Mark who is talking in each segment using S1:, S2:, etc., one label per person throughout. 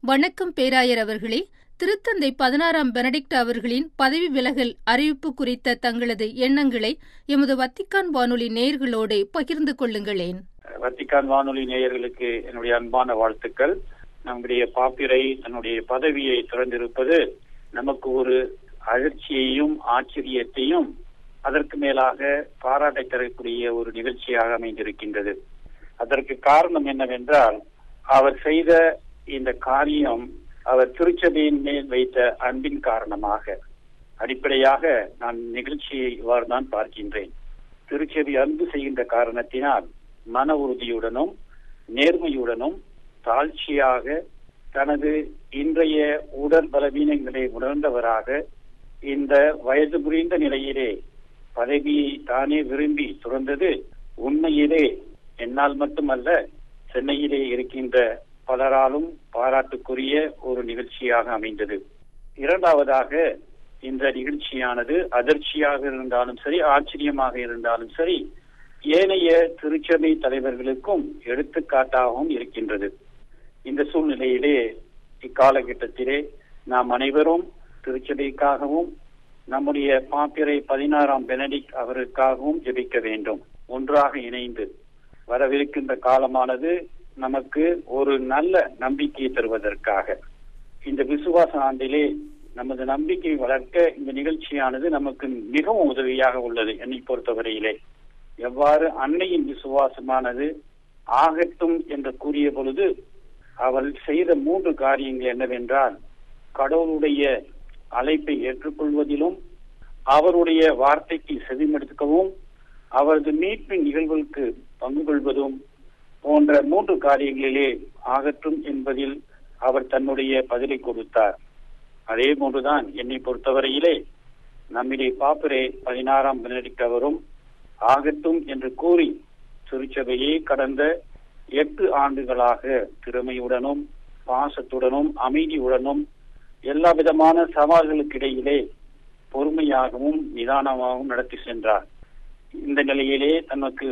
S1: வணக்கம் பேராயர் அவர்களே திருத்தந்தை பதினாறாம் பெனடிக்ட் அவர்களின் பதவி விலகல் அறிவிப்பு குறித்த தங்களது எண்ணங்களை எமது வத்திக்கான் வானொலி நேயர்களோடு பகிர்ந்து கொள்ளுங்களேன்
S2: வத்திக்கான் வானொலி நேயர்களுக்கு என்னுடைய அன்பான வாழ்த்துக்கள் நம்முடைய பாப்பிரை தன்னுடைய பதவியை திறந்திருப்பது நமக்கு ஒரு அதிர்ச்சியையும் ஆச்சரியத்தையும் அதற்கு மேலாக பாராட்டை தரக்கூடிய ஒரு நிகழ்ச்சியாக அமைந்திருக்கின்றது அதற்கு காரணம் என்னவென்றால் அவர் செய்த இந்த காரியம் அவர் திருச்சபையின் மேல் வைத்த அன்பின் காரணமாக அடிப்படையாக நான் நிகழ்ச்சியை இவ்வாறு தான் பார்க்கின்றேன் திருச்சபை அன்பு செய்கின்ற காரணத்தினால் மன உறுதியுடனும் நேர்மையுடனும் தாழ்ச்சியாக தனது இன்றைய உடல் பலவீனங்களை உணர்ந்தவராக இந்த வயது புரிந்த நிலையிலே பதவியை தானே விரும்பி துறந்தது உண்மையிலே என்னால் மட்டுமல்ல சென்னையிலே இருக்கின்ற பலராலும் பாராட்டுக்குரிய ஒரு நிகழ்ச்சியாக அமைந்தது இரண்டாவதாக இந்த நிகழ்ச்சியானது அதிர்ச்சியாக இருந்தாலும் சரி ஆச்சரியமாக இருந்தாலும் சரி ஏனைய திருச்சபை தலைவர்களுக்கும் எடுத்துக்காட்டாகவும் இருக்கின்றது இந்த சூழ்நிலையிலே இக்காலகட்டத்திலே நாம் அனைவரும் திருச்சபைக்காகவும் நம்முடைய பாப்பிரை பதினாறாம் பெனடிக் அவருக்காகவும் ஜெபிக்க வேண்டும் ஒன்றாக இணைந்து வரவிருக்கின்ற காலமானது நமக்கு ஒரு நல்ல நம்பிக்கையை தருவதற்காக இந்த விசுவாச ஆண்டிலே நமது நம்பிக்கை வளர்க்க இந்த நிகழ்ச்சியானது நமக்கு மிகவும் உதவியாக உள்ளது என்னை பொறுத்தவரையிலே எவ்வாறு அன்னையின் விசுவாசமானது ஆகட்டும் என்று கூறிய பொழுது அவள் செய்த மூன்று காரியங்கள் என்னவென்றால் கடவுளுடைய அழைப்பை ஏற்றுக்கொள்வதிலும் அவருடைய வார்த்தைக்கு செவிமடுக்கவும் அவரது மீட்பின் நிகழ்வுகளுக்கு பங்கு கொள்வதும் போன்ற மூன்று காரியங்களிலே ஆகட்டும் என்பதில் அவர் தன்னுடைய பதிலை கொடுத்தார் அதே போன்றுதான் என்னை பொறுத்தவரையிலே நம்மிலே பாப்பரே பதினாறாம் பெனடிக்ட் அவரும் ஆகட்டும் என்று கூறி திருச்சபையே கடந்த எட்டு ஆண்டுகளாக திறமையுடனும் பாசத்துடனும் அமைதியுடனும் எல்லா விதமான சவால்களுக்கு இடையிலே பொறுமையாகவும் நிதானமாகவும் நடத்தி சென்றார் இந்த நிலையிலே தனக்கு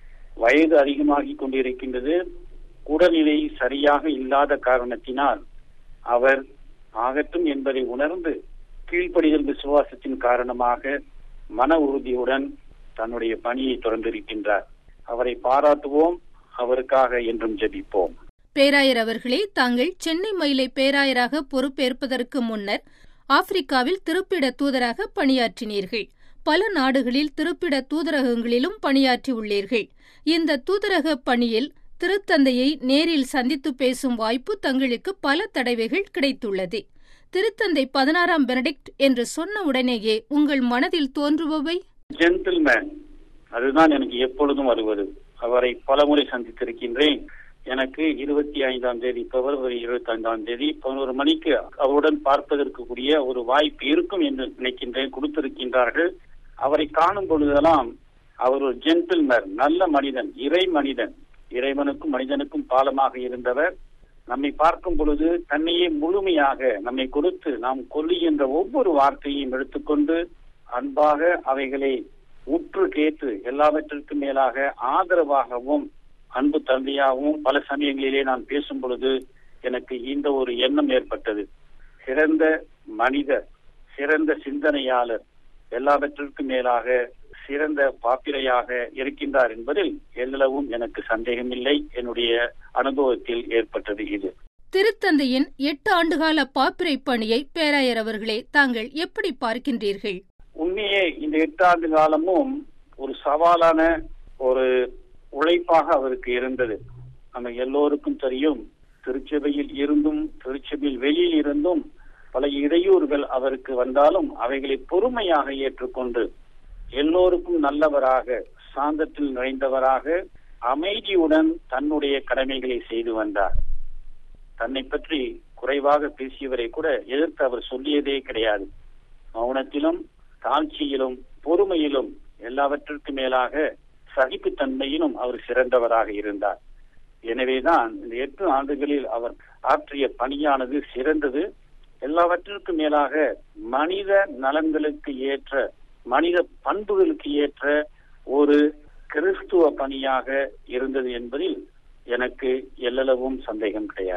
S2: வயது அதிகமாகிக் கொண்டிருக்கின்றது உடல்நிலை சரியாக இல்லாத காரணத்தினால் அவர் ஆகட்டும் என்பதை உணர்ந்து கீழ்ப்படிதல் விசுவாசத்தின் காரணமாக மன உறுதியுடன் தன்னுடைய பணியை தொடர்ந்திருக்கின்றார் அவரை பாராட்டுவோம் அவருக்காக என்றும் ஜெபிப்போம்
S1: பேராயர் அவர்களே தாங்கள் சென்னை மயிலை பேராயராக பொறுப்பேற்பதற்கு முன்னர் ஆப்பிரிக்காவில் திருப்பிட தூதராக பணியாற்றினீர்கள் பல நாடுகளில் திருப்பிட தூதரகங்களிலும் பணியாற்றியுள்ளீர்கள் இந்த தூதரக பணியில் திருத்தந்தையை நேரில் சந்தித்து பேசும் வாய்ப்பு தங்களுக்கு பல தடவைகள் கிடைத்துள்ளது திருத்தந்தை பதினாறாம் பெனடிக்ட் என்று சொன்ன உடனேயே உங்கள் மனதில் தோன்றுபவை
S2: ஜென்டில்மேன் அதுதான் எனக்கு எப்பொழுதும் வருவது அவரை பலமுறை சந்தித்திருக்கின்றேன் எனக்கு இருபத்தி ஐந்தாம் தேதி பிப்ரவரி இருபத்தி ஐந்தாம் தேதி பதினோரு மணிக்கு அவருடன் பார்ப்பதற்கு கூடிய ஒரு வாய்ப்பு இருக்கும் என்று நினைக்கின்றேன் கொடுத்திருக்கின்றார்கள் அவரை காணும் பொழுதெல்லாம் அவர் ஒரு ஜென்டில்மேன் நல்ல மனிதன் இறை மனிதன் இறைவனுக்கும் மனிதனுக்கும் பாலமாக இருந்தவர் நம்மை பார்க்கும் பொழுது தன்னையே முழுமையாக நம்மை கொடுத்து நாம் கொல்லுகின்ற ஒவ்வொரு வார்த்தையையும் எடுத்துக்கொண்டு அன்பாக அவைகளை உற்று கேட்டு எல்லாவற்றிற்கும் மேலாக ஆதரவாகவும் அன்பு தந்தையாகவும் பல சமயங்களிலே நான் பேசும் பொழுது எனக்கு இந்த ஒரு எண்ணம் ஏற்பட்டது சிறந்த மனிதர் சிறந்த சிந்தனையாளர் எல்லாவற்றிற்கும் மேலாக சிறந்த பாப்பிரையாக இருக்கின்றார் என்பதில் எல்லளவும் எனக்கு சந்தேகமில்லை என்னுடைய அனுபவத்தில் ஏற்பட்டது இது
S1: திருத்தந்தையின் எட்டு ஆண்டுகால பாப்பிரை பணியை பேராயர் அவர்களே தாங்கள் எப்படி பார்க்கின்றீர்கள்
S2: உண்மையே இந்த எட்டு ஆண்டு காலமும் ஒரு சவாலான ஒரு உழைப்பாக அவருக்கு இருந்தது நம்ம எல்லோருக்கும் தெரியும் திருச்சபையில் இருந்தும் திருச்சபையில் வெளியில் இருந்தும் பல இடையூறுகள் அவருக்கு வந்தாலும் அவைகளை பொறுமையாக ஏற்றுக்கொண்டு எல்லோருக்கும் நல்லவராக சாந்தத்தில் நிறைந்தவராக அமைதியுடன் தன்னுடைய கடமைகளை செய்து வந்தார் தன்னை பற்றி குறைவாக பேசியவரை கூட எதிர்த்து அவர் சொல்லியதே கிடையாது மௌனத்திலும் தாழ்ச்சியிலும் பொறுமையிலும் எல்லாவற்றிற்கும் மேலாக சகிப்புத்தன்மையிலும் அவர் சிறந்தவராக இருந்தார் எனவேதான் இந்த எட்டு ஆண்டுகளில் அவர் ஆற்றிய பணியானது சிறந்தது எல்லாவற்றிற்கும் மேலாக மனித நலன்களுக்கு ஏற்ற மனித பண்புகளுக்கு ஏற்ற ஒரு கிறிஸ்துவ பணியாக இருந்தது என்பதில் எனக்கு எல்லளவும் சந்தேகம் கிடையாது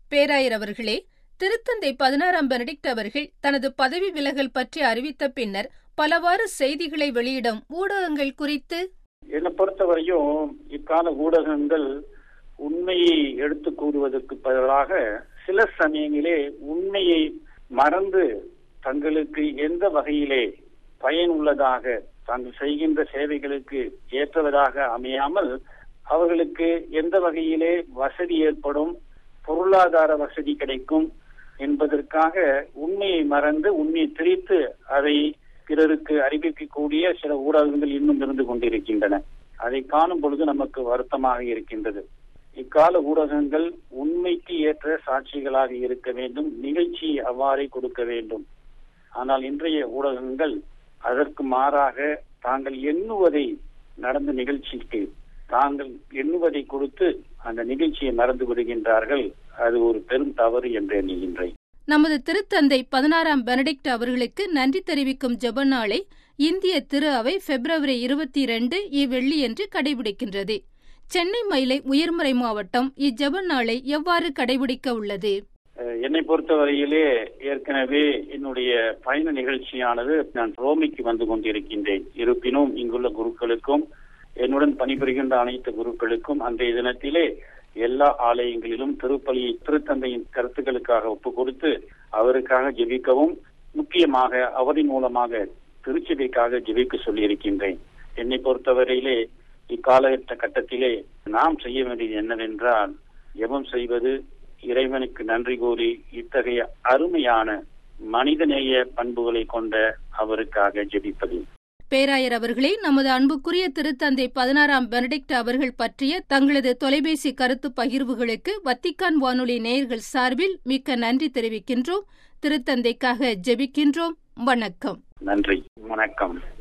S1: பேராயர் அவர்களே திருத்தந்தை பதினாறாம் பெனடிக்ட் அவர்கள் தனது பதவி விலகல் பற்றி அறிவித்த பின்னர் பலவாறு செய்திகளை வெளியிடும் ஊடகங்கள் குறித்து
S2: என்னை பொறுத்தவரையும் இக்கால ஊடகங்கள் உண்மையை எடுத்து கூறுவதற்கு பதிலாக சில சமயங்களே உண்மையை மறந்து தங்களுக்கு எந்த வகையிலே பயனுள்ளதாக தாங்கள் செய்கின்ற சேவைகளுக்கு ஏற்றவதாக அமையாமல் அவர்களுக்கு எந்த வகையிலே வசதி ஏற்படும் பொருளாதார வசதி கிடைக்கும் என்பதற்காக உண்மையை மறந்து உண்மையை திரித்து அதை பிறருக்கு அறிவிக்கக்கூடிய சில ஊடகங்கள் இன்னும் இருந்து கொண்டிருக்கின்றன அதை காணும் பொழுது நமக்கு வருத்தமாக இருக்கின்றது இக்கால ஊடகங்கள் உண்மைக்கு ஏற்ற சாட்சிகளாக இருக்க வேண்டும் நிகழ்ச்சி அவ்வாறே கொடுக்க வேண்டும் ஆனால் இன்றைய ஊடகங்கள் அதற்கு மாறாக தாங்கள் எண்ணுவதை நடந்த நிகழ்ச்சிக்கு தாங்கள் எண்ணுவதை கொடுத்து அந்த நிகழ்ச்சியை மறந்து விடுகின்றார்கள் அது ஒரு பெரும் தவறு என்று எண்ணுகின்றேன்
S1: நமது திருத்தந்தை பதினாறாம் பெனடிக்ட் அவர்களுக்கு நன்றி தெரிவிக்கும் ஜெப நாளை இந்திய திரு அவை பிப்ரவரி இருபத்தி இரண்டு இவ்வெள்ளியன்று கடைபிடிக்கின்றது சென்னை மயிலை உயர்முறை மாவட்டம் இஜெப நாளை எவ்வாறு கடைபிடிக்க உள்ளது
S2: என்னை பொறுத்தவரையிலே ஏற்கனவே என்னுடைய பயண நிகழ்ச்சியானது நான் ரோமிக்கு வந்து கொண்டிருக்கின்றேன் இருப்பினும் இங்குள்ள குருக்களுக்கும் என்னுடன் பணிபுரிகின்ற அனைத்து குருக்களுக்கும் அன்றைய தினத்திலே எல்லா ஆலயங்களிலும் திருப்பலியை திருத்தந்தையின் கருத்துக்களுக்காக ஒப்பு கொடுத்து அவருக்காக ஜெபிக்கவும் முக்கியமாக அவரின் மூலமாக திருச்சபைக்காக ஜெபிக்க சொல்லியிருக்கின்றேன் என்னை பொறுத்தவரையிலே இக்காலகட்ட கட்டத்திலே நாம் செய்ய வேண்டியது என்னவென்றால் ஜெபம் செய்வது இறைவனுக்கு நன்றி கூறி இத்தகைய அருமையான மனிதநேய பண்புகளை கொண்ட அவருக்காக ஜெபிப்பது
S1: பேராயர் அவர்களே நமது அன்புக்குரிய திருத்தந்தை பதினாறாம் பெனடிக்ட் அவர்கள் பற்றிய தங்களது தொலைபேசி கருத்து பகிர்வுகளுக்கு வத்திக்கான் வானொலி நேயர்கள் சார்பில் மிக்க நன்றி தெரிவிக்கின்றோம் திருத்தந்தைக்காக ஜெபிக்கின்றோம் வணக்கம்
S2: நன்றி வணக்கம்